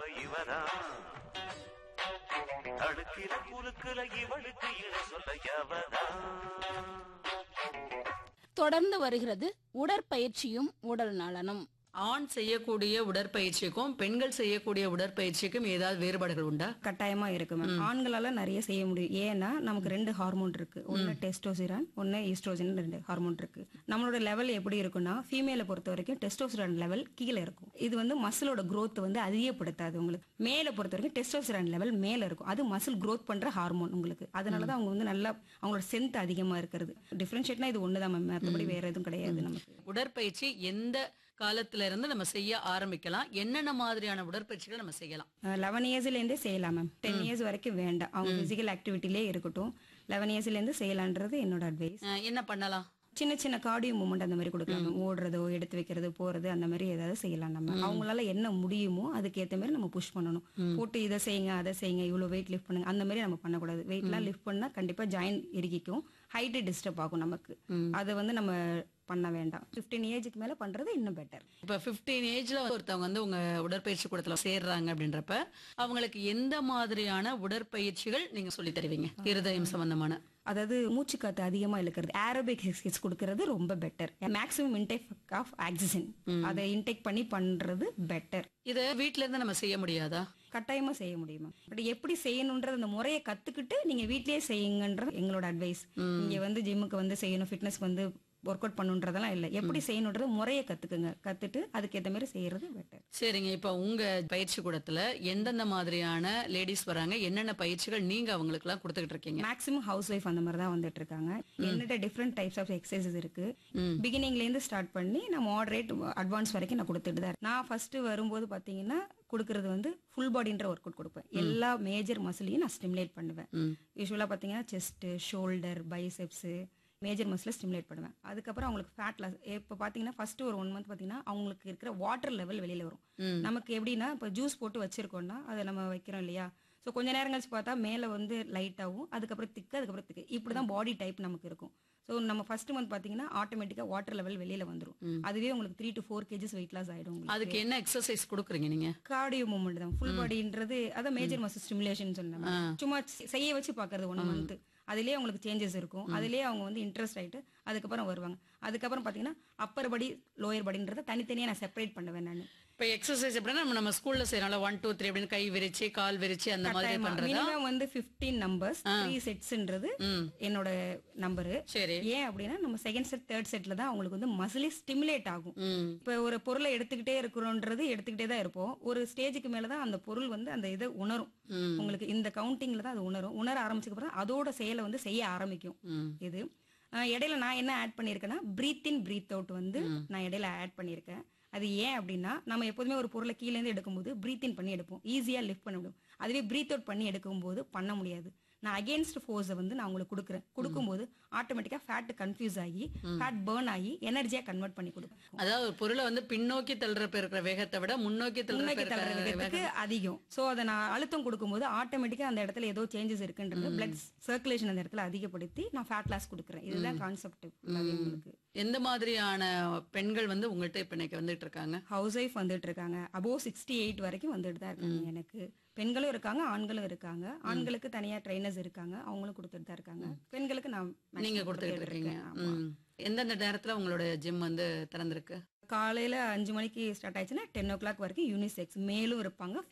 சொல்ல இவதான் அடுக்கிற குலுக்குல இவளுக்கு இணை சொல்ல எவதான் தொடர்ந்து வருகிறது உடற்பயிற்சியும் உடல் நலனும் ஆண் செய்யக்கூடிய உடற்பயிற்சிக்கும் பெண்கள் செய்யக்கூடிய உடற்பயிற்சிக்கும் ஏதாவது வேறுபாடுகள் உண்டா கட்டாயமா இருக்கு மேம் ஆண்களால நிறைய செய்ய முடியும் ஏன்னா நமக்கு ரெண்டு ஹார்மோன் இருக்கு ஒன்னு டெஸ்டோசிரான் ஒன்னு ஈஸ்ட்ரோஜன் ரெண்டு ஹார்மோன் இருக்கு நம்மளோட லெவல் எப்படி இருக்குன்னா ஃபீமேலை பொறுத்த வரைக்கும் டெஸ்டோசிரான் லெவல் கீழே இருக்கும் இது வந்து மசிலோட growth வந்து அதிகப்படுத்தாது உங்களுக்கு மேல பொறுத்த வரைக்கும் டெஸ்டோசிரான் லெவல் மேல இருக்கும் அது மசில் growth பண்ற ஹார்மோன் உங்களுக்கு அதனாலதான் அவங்க வந்து நல்லா அவங்களோட ஸ்ட்ரென்த் அதிகமா இருக்கிறது டிஃபரன்ஷியேட்னா இது ஒண்ணுதான் மேம் மற்றபடி வேற எதுவும் கிடையாது நமக்கு உடற்பயிற்சி எந்த காலத்துல இருந்து நம்ம செய்ய ஆரம்பிக்கலாம் என்னென்ன மாதிரியான உடற்பயிற்சிகள் நம்ம செய்யலாம் லெவன் இயர்ஸ்லேருந்தே செய்யலாம் மேம் டென் இயர்ஸ் வரைக்கும் வேண்டாம் அவங்க பிசிக்கல் ஆக்டிவிட்டிலே இருக்கட்டும் லெவன் இயர்ஸ்லேருந்து செய்யலான்றது என்னோட அட்வைஸ் அஹ் என்ன பண்ணலாம் சின்ன சின்ன கார்டியோ மூமெண்ட் அந்த மாதிரி கொடுக்கலாம் மேம் ஓடுறதோ எடுத்து வைக்கிறதோ போறது அந்த மாதிரி ஏதாவது செய்யலாம் நம்ம அவங்களால என்ன முடியுமோ அதுக்கு ஏத்த மாதிரி நம்ம புஷ் பண்ணணும் போட்டு இதை செய்யுங்க அதை செய்யுங்க இவ்வளவு வெயிட் லிஃப்ட் பண்ணுங்க அந்த மாதிரி நம்ம பண்ணக்கூடாது வெயிட்லாம் லிஃப்ட் பண்ணா கண்டிப்பா ஜாயின் இறுகிக்கும் ஹைட் டிஸ்டர்ப் ஆகும் நமக்கு அதை வந்து நம்ம பண்ண வேண்டாம் 15 ஏஜுக்கு மேல பண்றது இன்னும் பெட்டர் இப்ப 15 ஏஜ்ல ஒருத்தவங்க வந்து உங்க உடற்பயிற்சி கூடத்துல சேர்றாங்க அப்படின்றப்ப அவங்களுக்கு எந்த மாதிரியான உடற்பயிற்சிகள் நீங்க சொல்லி தருவீங்க இருதயம் சம்பந்தமான அதாவது மூச்சு காத்து அதிகமா இழுக்கிறது ஏரோபிக் எக்ஸசைஸ் கொடுக்கறது ரொம்ப better maximum intake of oxygen அதை இன்டேக் பண்ணி பண்றது பெட்டர் இத வீட்ல இருந்து நம்ம செய்ய முடியாதா கட்டாயமா செய்ய முடியுமா பட் எப்படி செய்யணும்ன்றது அந்த முறையை கத்துக்கிட்டு நீங்க வீட்லயே செய்யுங்கன்றது எங்களோட அட்வைஸ் இங்க வந்து ஜிம்முக்கு வந்து செய்யணும் ஃபிட்னஸ் வந்து ஒர்க் அவுட் பண்ணுன்றதெல்லாம் இல்ல எப்படி செய்யணுன்றது முறையை கத்துக்குங்க கத்துட்டு அதுக்கேத்த மாதிரி செய்யறது பெட்டர் சரிங்க இப்ப உங்க பயிற்சி கூடத்துல எந்தெந்த மாதிரியான லேடிஸ் வராங்க என்னென்ன பயிற்சிகள் நீங்க அவங்களுக்கு எல்லாம் கொடுத்துக்கிட்டு இருக்கீங்க மேக்ஸிமம் ஹவுஸ் ஒய்ஃப் அந்த மாதிரி தான் வந்துட்டு இருக்காங்க என்னட்ட டிஃப்ரெண்ட் டைப்ஸ் ஆஃப் எக்ஸசைசஸ் இருக்கு பிகினிங்ல இருந்து ஸ்டார்ட் பண்ணி நான் மாடரேட் அட்வான்ஸ் வரைக்கும் நான் கொடுத்துட்டு தான் இருக்கேன். நான் ஃபர்ஸ்ட் வரும்போது பாத்தீங்கன்னா கொடுக்கறது வந்து ஃபுல் பாடின்ற ஒர்க் அவுட் கொடுப்பேன் எல்லா மேஜர் மசிலையும் நான் ஸ்டிமுலேட் பண்ணுவேன் யூஸ்வலா பாத்தீங்கன்னா chest shoulder biceps major muscle stimulate பண்ணுவேன் அதுக்கப்புறம் அவங்களுக்கு ஃபேட் லாஸ் இப்போ பார்த்தீங்கன்னா ஃபர்ஸ்ட் ஒரு ஒன் மந்த் பார்த்தீங்கன்னா அவங்களுக்கு இருக்கிற வாட்டர் லெவல் வெளியில வரும் நமக்கு எப்படின்னா இப்போ ஜூஸ் போட்டு வச்சிருக்கோம்னா அதை நம்ம வைக்கிறோம் இல்லையா ஸோ கொஞ்ச நேரம் கழிச்சு பார்த்தா மேலே வந்து லைட்டாகவும் அதுக்கப்புறம் திக்கு அதுக்கப்புறம் திக்கு இப்படி தான் பாடி டைப் நமக்கு இருக்கும் ஸோ நம்ம ஃபர்ஸ்ட் மந்த் பார்த்தீங்கன்னா ஆட்டோமேட்டிக்காக வாட்டர் லெவல் வெளியில வந்துரும் அதுவே உங்களுக்கு three to four kgs weight loss ஆயிடும் உங்களுக்கு அதுக்கு என்ன எக்ஸசைஸ் கொடுக்குறீங்க நீங்க கார்டியோ மூமெண்ட் தான் ஃபுல் பாடின்றது அதான் மேஜர் மசில் ஸ்டிமுலேஷன் சொன்னாங்க சும்மா செ- செய்ய வச்சு பாக்குறது ஒன் மந்த் அதுலயே உங்களுக்கு சேஞ்சஸ் இருக்கும் அதுலயே அவங்க வந்து இன்ட்ரெஸ்ட் ஆயிட்டு அதுக்கப்புறம் வருவாங்க அதுக்கப்புறம் பாத்தீங்கன்னா அப்பர் படி லோயர் படின்றத தனித்தனியா நான் செப்பரேட் பண்ணுவேன் நான் இப்ப எக்ஸசைஸ் எப்படின்னா நம்ம நம்ம ஸ்கூல்ல செய்யறோம்ல ஒன் டூ த்ரீ அப்படின்னு கை விரிச்சு கால் விரிச்சு அந்த மாதிரி பண்றதா மினிமம் வந்து 15 நம்பர்ஸ் த்ரீ செட்ஸ்ன்றது என்னோட நம்பரு சரி ஏன் அப்படின்னா நம்ம செகண்ட் செட் தேர்ட் செட்ல தான் அவங்களுக்கு வந்து மசிலே ஸ்டிமுலேட் ஆகும் ம் இப்ப ஒரு பொருளை எடுத்துக்கிட்டே இருக்கிறோன்றது எடுத்துக்கிட்டே தான் இருப்போம் ஒரு ஸ்டேஜுக்கு மேலதான் அந்த பொருள் வந்து அந்த இதை உணரும் உங்களுக்கு இந்த கவுண்டிங்ல தான் அது உணரும் உணர ஆரம்பிச்சதுக்கு அப்புறம் அதோட செயலை வந்து செய்ய ஆரம்பிக்கும் இது அஹ் இடையில நான் என்ன ஆட் பண்ணியிருக்கேன்னா பிரீத் இன் பிரீத் அவுட் வந்து நான் இடையில ஆட் பண்ணியிருக்கேன் அது ஏன் அப்படின்னா நம்ம எப்போதுமே ஒரு பொருளை கீழே இருந்து எடுக்கும்போது பிரீத் இன் பண்ணி எடுப்போம் ஈஸியா லிஃப்ட் பண்ண முடியும் அதுவே பிரீத் அவுட் பண்ணி எடுக்கும்போது பண்ண முடியாது நான் அகேன்ஸ்ட் ஃபோர்ஸை வந்து நான் உங்களுக்கு கொடுக்குறேன் கொடுக்கும்போது ஆட்டோமேட்டிக்கா ஃபேட் கன்ஃபியூஸ் ஆகி ஃபேட் பேர்ன் ஆகி எனர்ஜியா கன்வெர்ட் பண்ணி கொடுப்பேன் அதாவது ஒரு பொருளை வந்து பின்னோக்கி தள்ளுறப்ப இருக்கிற வேகத்தை விட முன்னோக்கி முன்னோக்கி தள்ளுறப்ப தள்ளுற இருக்கிற வேகத்துக்கு அதிகம் சோ அதை நான் அழுத்தம் கொடுக்கும்போது ஆட்டோமேட்டிக்கா அந்த இடத்துல ஏதோ சேஞ்சஸ் இருக்குன்றது பிளட் சர்க்குலேஷன் அந்த இடத்துல அதிகப்படுத்தி நான் ஃபேட் லாஸ் கொடுக்குறேன் இதுதான் கான்செப்ட் உங்களுக்கு எந்த மாதிரியான பெண்கள் வந்து உங்கள்ட்ட இப்ப இன்னைக்கு வந்துட்டு இருக்காங்க ஹவுஸ் ஒய்ஃப் வந்துட்டு இருக்காங்க அபோவ் சிக்ஸ்டி எயிட் வரைக்கும் வந்துட்டு தான் இருக்காங்க எனக்கு பெண்களும் இருக்காங்க ஆண்களும் இருக்காங்க ஆண்களுக்கு தனியா ட்ரைனர்ஸ் இருக்காங்க அவங்களும் கொடுத்துட்டு தான் இருக்காங்க பெண்களுக்கு நான் நீங்க maximum கொடுத்துக்கிட்டு இருக்கீங்க இருக்கேன். ஆமா. ம். எந்தெந்த நேரத்துல உங்களோட ஜிம் வந்து திறந்திருக்கு காலையில அஞ்சு மணிக்கு ஸ்டார்ட் ஆயிடுச்சுன்னா டென் ஓ கிளாக் வரைக்கும் யூனிசெக்ஸ் மேலும் இருப்பாங்க